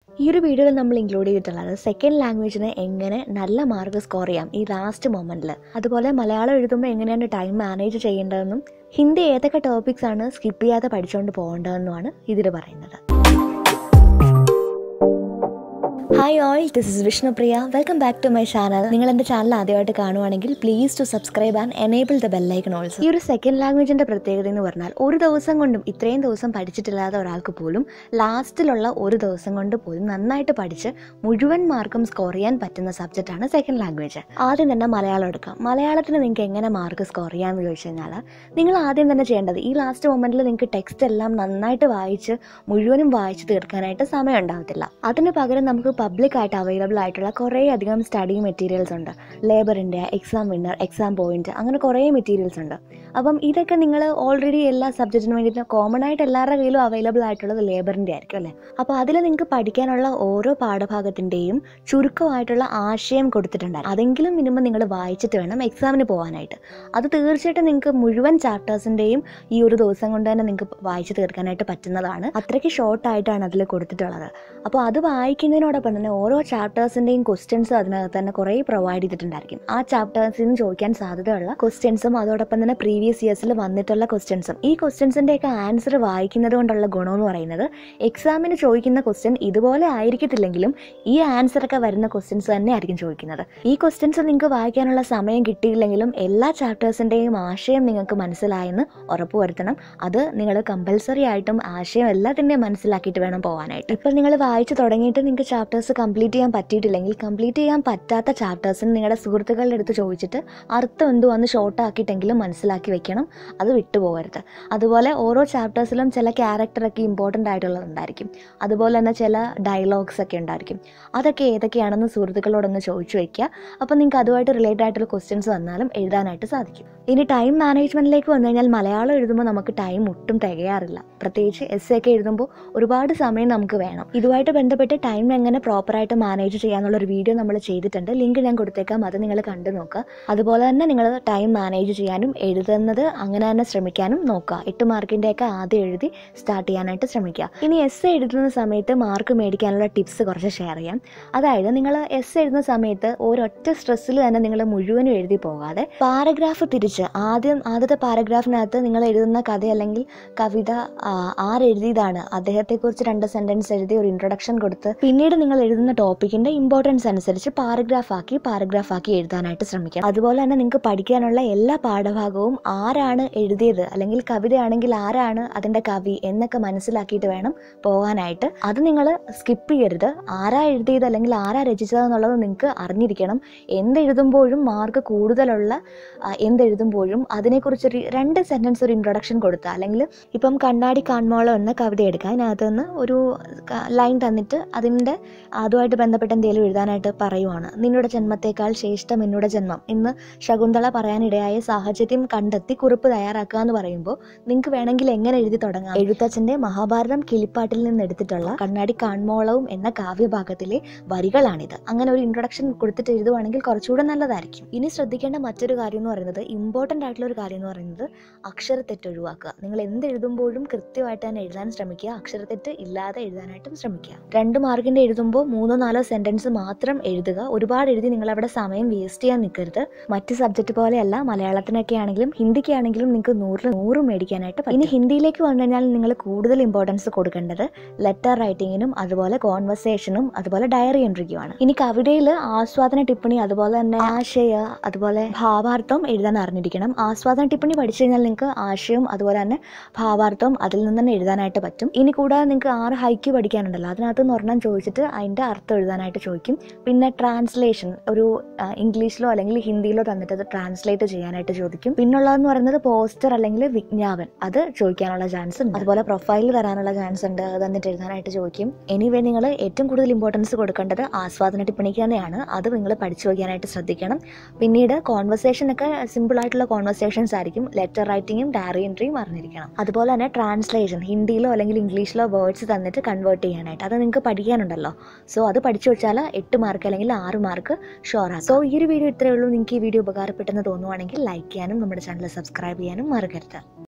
ഈ ഒരു വീഡിയോയിൽ നമ്മൾ ഇൻക്ലൂഡ് ചെയ്തിട്ടുള്ളത് സെക്കൻഡ് ലാംഗ്വേജിന് എങ്ങനെ നല്ല മാർക്ക് സ്കോർ ചെയ്യാം ഈ ലാസ്റ്റ് മൊമെന്റിൽ അതുപോലെ മലയാളം എഴുതുമ്പോൾ എങ്ങനെയാണ് ടൈം മാനേജ് ചെയ്യേണ്ടതെന്നും ഹിന്ദി ഏതൊക്കെ ടോപ്പിക്സ് ആണ് സ്കിപ്പ് ചെയ്യാതെ പഠിച്ചുകൊണ്ട് പോകേണ്ടതെന്നുമാണ് ഇതിൽ പറയുന്നത് hi all this is Vishnupriya welcome back to my channel നിങ്ങൾ എൻ്റെ ചാനൽ ആദ്യമായിട്ട് കാണുവാണെങ്കിൽ please to subscribe and enable the bell icon also ഈ ഒരു സെക്കൻഡ് ലാംഗ്വേജിൻ്റെ പ്രത്യേകത എന്ന് പറഞ്ഞാൽ ഒരു ദിവസം കൊണ്ടും ഇത്രയും ദിവസം പഠിച്ചിട്ടില്ലാത്ത ഒരാൾക്ക് പോലും ലാസ്റ്റിലുള്ള ഒരു ദിവസം കൊണ്ട് പോലും നന്നായിട്ട് പഠിച്ച് മുഴുവൻ മാർക്കും സ്കോർ ചെയ്യാൻ പറ്റുന്ന സബ്ജക്റ്റാണ് സെക്കൻഡ് ലാംഗ്വേജ് ആദ്യം തന്നെ മലയാളം എടുക്കാം മലയാളത്തിന് നിങ്ങൾക്ക് എങ്ങനെ മാർക്ക് സ്കോർ ചെയ്യാമെന്ന് ചോദിച്ചു കഴിഞ്ഞാൽ നിങ്ങൾ ആദ്യം തന്നെ ചെയ്യേണ്ടത് ഈ ലാസ്റ്റ് മൊമെൻറ്റിൽ നിങ്ങൾക്ക് ടെക്സ്റ്റ് എല്ലാം നന്നായിട്ട് വായിച്ച് മുഴുവനും വായിച്ച് തീർക്കാനായിട്ട് സമയം ഉണ്ടാവത്തില്ല അതിന് പകരം നമുക്ക് പബ്ലിക് ആയിട്ട് അവൈലബിൾ ആയിട്ടുള്ള കുറേ അധികം സ്റ്റഡി മെറ്റീരിയൽസ് ഉണ്ട് ലേബറിൻ്റെ എക്സാം വിന്നർ എക്സാം പോയിന്റ് അങ്ങനെ കുറേ മെറ്റീരിയൽസ് ഉണ്ട് അപ്പം ഇതൊക്കെ നിങ്ങൾ ഓൾറെഡി എല്ലാ സബ്ജക്റ്റിനും വേണ്ടിയിട്ട് കോമൺ ആയിട്ട് എല്ലാവരുടെ കയ്യിലും അവൈലബിൾ ആയിട്ടുള്ളത് ലേബറിൻ്റെ ആയിരിക്കും അല്ലേ അപ്പോൾ അതിൽ നിങ്ങൾക്ക് പഠിക്കാനുള്ള ഓരോ പാഠഭാഗത്തിൻ്റെയും ചുരുക്കമായിട്ടുള്ള ആശയം കൊടുത്തിട്ടുണ്ടായിരുന്നു അതെങ്കിലും മിനിമം നിങ്ങൾ വായിച്ചിട്ട് വേണം എക്സാമിന് പോകാനായിട്ട് അത് തീർച്ചയായിട്ടും നിങ്ങൾക്ക് മുഴുവൻ ചാപ്റ്റേഴ്സിൻ്റെയും ഈ ഒരു ദിവസം കൊണ്ട് തന്നെ നിങ്ങൾക്ക് വായിച്ച് തീർക്കാനായിട്ട് പറ്റുന്നതാണ് അത്രയ്ക്ക് ഷോർട്ടായിട്ടാണ് അതിൽ കൊടുത്തിട്ടുള്ളത് അപ്പോൾ അത് വായിക്കുന്നതിനോടൊപ്പം തന്നെ ഓരോ ചാപ്റ്റേഴ്സിൻ്റെയും ക്വസ്റ്റ്യൻസ് അതിനകത്ത് തന്നെ കുറേ പ്രൊവൈഡ് ചെയ്തിട്ടുണ്ടായിരിക്കും ആ ചാപ്റ്റേഴ്സിൽ നിന്ന് ചോദിക്കാൻ സാധ്യതയുള്ള ക്വസ്റ്റ്യൻസും അതോടൊപ്പം തന്നെ പ്രീവിയസ് ഇയേഴ്സിൽ വന്നിട്ടുള്ള ക്വസ്റ്റ്യൻസും ഈ ക്വസ്റ്റ്യൻസിൻ്റെയൊക്കെ ആൻസർ വായിക്കുന്നത് കൊണ്ടുള്ള ഗുണം എന്ന് പറയുന്നത് എക്സാമിന് ചോദിക്കുന്ന ക്വസ്റ്റ്യൻ ഇതുപോലെ ആയിരിക്കത്തില്ലെങ്കിലും ഈ ആൻസറൊക്കെ വരുന്ന ക്വസ്റ്റ്യൻസ് തന്നെ ആയിരിക്കും ചോദിക്കുന്നത് ഈ ക്വസ്റ്റ്യൻസ് നിങ്ങൾക്ക് വായിക്കാനുള്ള സമയം കിട്ടിയില്ലെങ്കിലും എല്ലാ ചാപ്റ്റേഴ്സിൻ്റെയും ആശയം നിങ്ങൾക്ക് മനസ്സിലായെന്ന് ഉറപ്പുവരുത്തണം അത് നിങ്ങൾ കമ്പൽസറി ആയിട്ടും ആശയം എല്ലാത്തിൻ്റെയും മനസ്സിലാക്കിയിട്ട് വേണം പോകാനായിട്ട് ഇപ്പം നിങ്ങൾ വായിച്ചു തുടങ്ങിയിട്ട് നിങ്ങൾക്ക് ചാപ്റ്റേഴ്സ് കംപ്ലീറ്റ് ചെയ്യാൻ പറ്റിയിട്ടില്ലെങ്കിൽ കംപ്ലീറ്റ് ചെയ്യാൻ പറ്റാത്ത ചാപ്റ്റേഴ്സിന് നിങ്ങളുടെ സുഹൃത്തുക്കളുടെ അടുത്ത് ചോദിച്ചിട്ട് അർത്ഥം എന്തുവാന്ന് ഷോർട്ട് ആക്കിയിട്ടെങ്കിലും മനസ്സിലാക്കി വെക്കണം അത് വിട്ടുപോകരുത് അതുപോലെ ഓരോ ചാപ്റ്റേഴ്സിലും ചില ക്യാരക്ടറൊക്കെ ഇമ്പോർട്ടൻ്റ് ആയിട്ടുള്ളതുണ്ടായിരിക്കും അതുപോലെ തന്നെ ചില ഡയലോഗ്സ് ഒക്കെ ഉണ്ടായിരിക്കും അതൊക്കെ ഏതൊക്കെയാണെന്ന് സുഹൃത്തുക്കളോടൊന്ന് ചോദിച്ചു വെക്കുക അപ്പോൾ നിങ്ങൾക്ക് അതുമായിട്ട് റിലേറ്റഡ് ആയിട്ടുള്ള ക്വസ്റ്റ്യൻസ് വന്നാലും എഴുതാനായിട്ട് സാധിക്കും ഇനി ടൈം മാനേജ്മെൻറ്റിലേക്ക് വന്നു കഴിഞ്ഞാൽ മലയാളം എഴുതുമ്പോൾ നമുക്ക് ടൈം ഒട്ടും തികയാറില്ല പ്രത്യേകിച്ച് എസ് ഒക്കെ എഴുതുമ്പോൾ ഒരുപാട് സമയം നമുക്ക് വേണം ഇതുമായിട്ട് ബന്ധപ്പെട്ട് ടൈം എങ്ങനെ പ്രോപ്പറായിട്ട് മാനേജ് ചെയ്യാന്നുള്ള ഒരു വീഡിയോ നമ്മൾ ചെയ്തിട്ടുണ്ട് ലിങ്ക് ഞാൻ കൊടുത്തേക്കാം അത് നിങ്ങൾ കണ്ടു നോക്കുക അതുപോലെ തന്നെ നിങ്ങൾ ടൈം മാനേജ് ചെയ്യാനും എഴുതുന്നത് അങ്ങനെ തന്നെ ശ്രമിക്കാനും നോക്കുക എട്ട് മാർക്കിൻ്റെയൊക്കെ ആദ്യം എഴുതി സ്റ്റാർട്ട് ചെയ്യാനായിട്ട് ശ്രമിക്കുക ഇനി എസ് എഴുതുന്ന സമയത്ത് മാർക്ക് മേടിക്കാനുള്ള ടിപ്സ് കുറച്ച് ഷെയർ ചെയ്യാം അതായത് നിങ്ങൾ എസ് എഴുതുന്ന സമയത്ത് ഒരൊറ്റ സ്ട്രെസ്സിൽ തന്നെ നിങ്ങൾ മുഴുവനും എഴുതി പോകാതെ പാരഗ്രാഫ് തിരിച്ച് ആദ്യം ആദ്യത്തെ പാരഗ്രാഫിനകത്ത് നിങ്ങൾ എഴുതുന്ന കഥ അല്ലെങ്കിൽ കവിത ആ, ആരെഴുതിയതാണ് അദ്ദേഹത്തെക്കുറിച്ച് രണ്ട് സെൻറ്റൻസ് എഴുതി ഒരു ഇൻട്രൊഡക്ഷൻ കൊടുത്ത് പിന്നീട് നിങ്ങൾ എഴുതുന്ന ടോപ്പിക്കിന്റെ ഇമ്പോർട്ടൻസ് അനുസരിച്ച് പാരഗ്രാഫ് ആക്കി പാരഗ്രാഫ് ആക്കി എഴുതാനായിട്ട് ശ്രമിക്കാം അതുപോലെ തന്നെ നിങ്ങൾക്ക് പഠിക്കാനുള്ള എല്ലാ പാഠഭാഗവും ആരാണ് എഴുതിയത് അല്ലെങ്കിൽ കവിതയാണെങ്കിൽ ആരാണ് അതിന്റെ കവി എന്നൊക്കെ മനസ്സിലാക്കിയിട്ട് വേണം പോകാനായിട്ട് അത് നിങ്ങൾ സ്കിപ്പ് ചെയ്യരുത് ആരാ എഴുതിയത് അല്ലെങ്കിൽ ആരാ രചിച്ചതെന്നുള്ളത് നിങ്ങൾക്ക് അറിഞ്ഞിരിക്കണം എന്തെഴുതുമ്പോഴും മാർക്ക് കൂടുതലുള്ള ആ, എന്തെഴുതുമ്പോഴും അതിനെക്കുറിച്ചൊരു രണ്ട് സെൻറ്റൻസ് ഒരു ഇൻട്രൊഡക്ഷൻ കൊടുക്കുക അല്ലെങ്കിൽ ഇപ്പം കണ്ണാടി കാൺമോളം എന്ന കവിത എടുക്കുക അതിനകത്ത് നിന്ന് ഒരു ലൈൻ തന്നിട്ട് അതിൻ്റെ അതുമായിട്ട് ബന്ധപ്പെട്ട എന്തെങ്കിലും എഴുതാനായിട്ട് പറയുവാണ് നിന്നുടെ ജന്മത്തേക്കാൾ ശ്രേഷ്ഠം എന്നോട് ജന്മം എന്ന് ശകുന്തള പറയാനിടയായ സാഹചര്യം കണ്ടെത്തി കുറിപ്പ് തയ്യാറാക്കുക എന്ന് പറയുമ്പോൾ നിങ്ങൾക്ക് വേണമെങ്കിൽ എങ്ങനെ എഴുതി തുടങ്ങാം എഴുത്തച്ഛൻ്റെ മഹാഭാരതം കിളിപ്പാട്ടിൽ നിന്ന് എടുത്തിട്ടുള്ള കണ്ണാടി കാൺമോളവും എന്ന കാവ്യഭാഗത്തിലെ വരികളാണിത് അങ്ങനെ ഒരു ഇൻട്രൊഡക്ഷൻ കൊടുത്തിട്ട് എഴുതുവാണെങ്കിൽ കുറച്ചുകൂടെ നല്ലതായിരിക്കും ഇനി ശ്രദ്ധിക്കേണ്ട മറ്റൊരു കാര്യം എന്ന് പറയുന്നത് ഇമ്പോർട്ടൻ്റ് ആയിട്ടുള്ള ഒരു കാര്യം എന്ന് പറയുന്നത് അക്ഷരത്തെറ്റ് ഒഴിവാക്കുക നിങ്ങൾ എന്ത് എഴുതുമ്പോഴും കൃത്യമായിട്ട് തന്നെ എഴുതാൻ ശ്രമിക്കുക അക്ഷരത്തെറ്റ് ഇല്ലാതെ എഴുതാനായിട്ടും ശ്രമിക്കുക രണ്ട് മാർക്കിന്റെ എഴുതുമ്പോൾ മൂന്നോ നാലോ സെന്റൻസ് മാത്രം എഴുതുക ഒരുപാട് എഴുതി നിങ്ങൾ അവിടെ സമയം വേസ്റ്റ് ചെയ്യാൻ നിൽക്കരുത് മറ്റ് സബ്ജക്റ്റ് പോലെയല്ല മലയാളത്തിനൊക്കെ ആണെങ്കിലും ഹിന്ദിക്കാണെങ്കിലും നിങ്ങൾക്ക് നൂറിൽ നൂറ് മേടിക്കാനായിട്ട് പറ്റും ഇനി ഹിന്ദിയിലേക്ക് വന്നു കഴിഞ്ഞാൽ നിങ്ങൾ കൂടുതൽ ഇമ്പോർട്ടൻസ് കൊടുക്കേണ്ടത് ലെറ്റർ റൈറ്റിങ്ങിനും അതുപോലെ കോൺവെർസേഷനും അതുപോലെ ഡയറി എൻട്രിക്കുമാണ് ഇനി കവിതയിൽ ആസ്വാദന ടിപ്പണി അതുപോലെ തന്നെ ആശയ അതുപോലെ ഭാവാർത്ഥം എഴുതാൻ അറിഞ്ഞിരിക്കണം ആസ്വാദന ടിപ്പണി പഠിച്ചു കഴിഞ്ഞാൽ നിങ്ങൾക്ക് ആശയവും അതുപോലെ തന്നെ ഭാവാർത്ഥവും അതിൽ നിന്ന് തന്നെ എഴുതാനായിട്ട് പറ്റും ഇനി കൂടാതെ നിങ്ങൾക്ക് ആറ് ഹൈക്ക് പഠിക്കാനുണ്ടല്ലോ അതിനകത്ത് നിന്ന് ഒരെണ്ണം ചോദിച്ചിട്ട് അതിൻ്റെ അർത്ഥം എഴുതാനായിട്ട് ചോദിക്കും പിന്നെ ട്രാൻസ്ലേഷൻ ഒരു ആ, ഇംഗ്ലീഷിലോ അല്ലെങ്കിൽ ഹിന്ദിയിലോ തന്നിട്ട് അത് ട്രാൻസ്ലേറ്റ് ചെയ്യാനായിട്ട് ചോദിക്കും പിന്നുള്ളതെന്ന് പറയുന്നത് പോസ്റ്റർ അല്ലെങ്കിൽ വിജ്ഞാപൻ അത് ചോദിക്കാനുള്ള ചാൻസ് ഉണ്ട് അതുപോലെ പ്രൊഫൈൽ തരാനുള്ള ചാൻസ് ഉണ്ട് അത് തന്നിട്ട് എഴുതാനായിട്ട് ചോദിക്കും എനിവേ നിങ്ങൾ ഏറ്റവും കൂടുതൽ ഇമ്പോർട്ടൻസ് കൊടുക്കേണ്ടത് ആസ്വാദന ടിപ്പണിക്ക് തന്നെയാണ് അത് നിങ്ങൾ പഠിച്ചു വയ്ക്കാനായിട്ട് ശ്രദ്ധിക്കണം പിന്നീട് കോൺവെർസേഷൻ ഒക്കെ സിമ്പിൾ ആയിട്ടുള്ള കോൺവെർസേഷൻസ് ആയിരിക്കും ലെറ്റർ റൈറ്റിങ്ങും ഡയറി എൻട്രിയും അറിഞ്ഞിരിക്കണം അതുപോലെ തന്നെ ട്രാൻസ്ലേഷൻ ഹിന്ദിയിലോ അല്ലെങ്കിൽ ഇംഗ്ലീഷിലോ വേർഡ്സ് തന്നിട്ട് കൺവേർട്ട് ചെയ്യാനായിട്ട് അത് നിങ്ങൾക്ക് പഠിക്കാനുണ്ടല്ലോ സോ അത് പഠിച്ചു വെച്ചാൽ എട്ട് മാർക്ക് അല്ലെങ്കിൽ ആറ് മാർക്ക് ഷുവറാണ് സോ ഈ ഒരു വീഡിയോ ഇത്രയേ ഉള്ളൂ നിങ്ങൾക്ക് ഈ വീഡിയോ ഉപകാരപ്പെട്ടെന്ന് തോന്നുവാണെങ്കിൽ ലൈക്ക് ചെയ്യാനും നമ്മുടെ ചാനൽ സബ്സ്ക്രൈബ് ചെയ്യാനും മറക്കരുത്